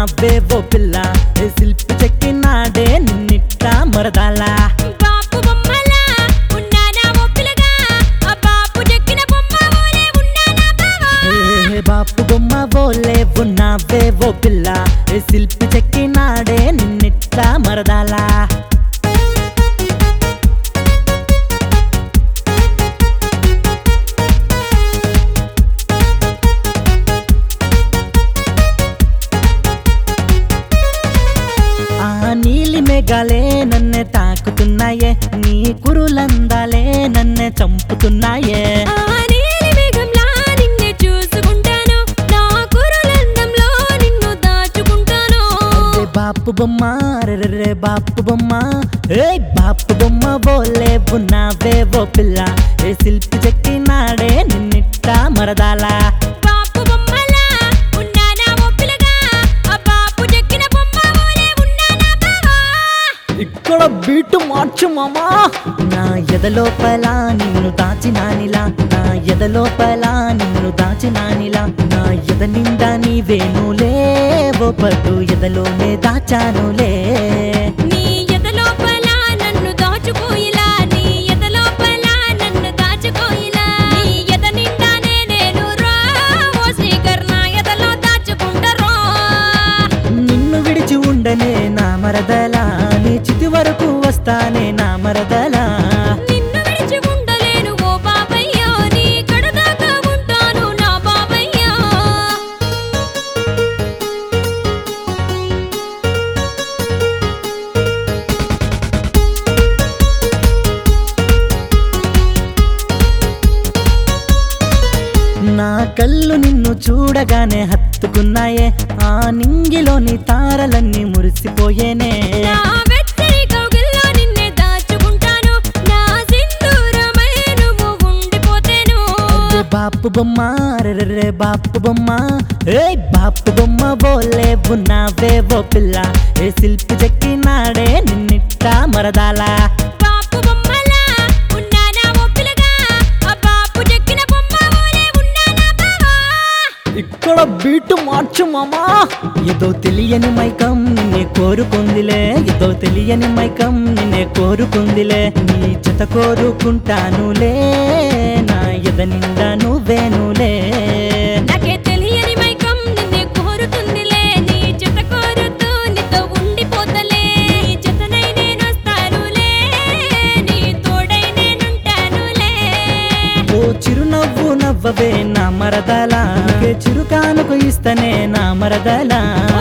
ఉన్నావే ఓ పిల్ల ఏ శిల్పి చెక్కినాడే నిన్నిట్లా మరదాలా బాపు బొమ్మలా ఉన్నానా ఓ పిల్లగా ఆ బాపు చెక్కిన బొమ్మ ఓలే ఉన్నానా బావా ఏ బాపు బొమ్మ బోలే ఉన్నావే ఓ పిల్ల ఏ శిల్పి చెక్కినాడే నిన్నిట్లా మరదాలా ఆ నీలి మేఘాలే నన్నే తాకుతున్నాయే నీ కురులందాలే నన్నే చంపుతున్నాయే ఆ నీలి మేఘంలా నిన్నే చూసుకుంటాను నా కురులందంలో నిన్ను దాచుకుంటాను అరే బాపు బొమ్మ రే బాపు బొమ్మ ఏ బాపు బొమ్మ బోలే ఉన్నావే ఓ పిల్ల ఏ శిల్పి చెక్కినాడే నిన్నిట్లా మరదాలా బాపు బొమ్మలా ఉన్నానా ఓ పిల్లగా ఆ బాపు చెక్కిన బొమ్మ ఓలే ఉన్నానా బావా ఇక్కడ బీటు మార్చు మామా నా ఎదలోపల నిన్ను దాచినానిలా నా ఎదలోపల నిన్ను దాచినానిలా నా ఎద నిండా నీ వేణులే ఓ పట్టు ఎదలోనే దాచానులే నీ ఎదలోపల నన్ను దాచుకోయిలా నీ ఎదలోపల నన్ను దాచుకోయిలా నీ ఎద నిండానే నేను రా ఓ శ్రీకర్ నా ఎదలో దాచుకుంటరో నిన్ను విడిచి ఉండనే నా మరదలా నీ చితి వరకు వస్తానే నా మరదలా నిన్ను విడిచి ఉండలేను ఓ బాబయ్యో నీ కడదాకా ఉంటాను నా బాబయ్యో నా కళ్ళు నిన్ను చూడగానే హత్తుకున్నాయే ఆ నింగిలోని తారలన్నీ మురిసిపోయేనే నా వెచ్చని కౌగిల్లో నిన్నే దాచుకుంటాను నా సింధూరమై నువ్వు ఉండిపోతేను అరే బాపు బొమ్మ రే బాపు బొమ్మ ఏ బాపు బొమ్మ బోలే ఉన్నావే ఓ పిల్ల ఏ శిల్పి చెక్కినాడే నిన్నిట్లా మరదాలా బాపు బొమ్మలా ఉన్నానా ఓ పిల్లగా ఆ బాపు చెక్కిన బొమ్మ ఓలే ఉన్నానా బావా ఇక్కడ బీటు మార్చు మామా ఏదో తెలియని మైకం నిన్నే కోరుకుందిలే ఏదో తెలియని మైకం నిన్నే కోరుకుందిలే నీ జత కోరుకుంటానులే నా ఎద నిండా నువ్వేనులే నాకే తెలియని మైకం నిన్నే కోరుతుందిలే నీ జత కోరుతూ నీతో ఉండిపోతలే నీ జతనై నేనొస్తానులే నీ తోడై నేనుంటానులే ఓ చిరునవ్వు నవ్వవే నా మరదలా నీకే చిరుకానుకు ఇస్తనే నా మరదలా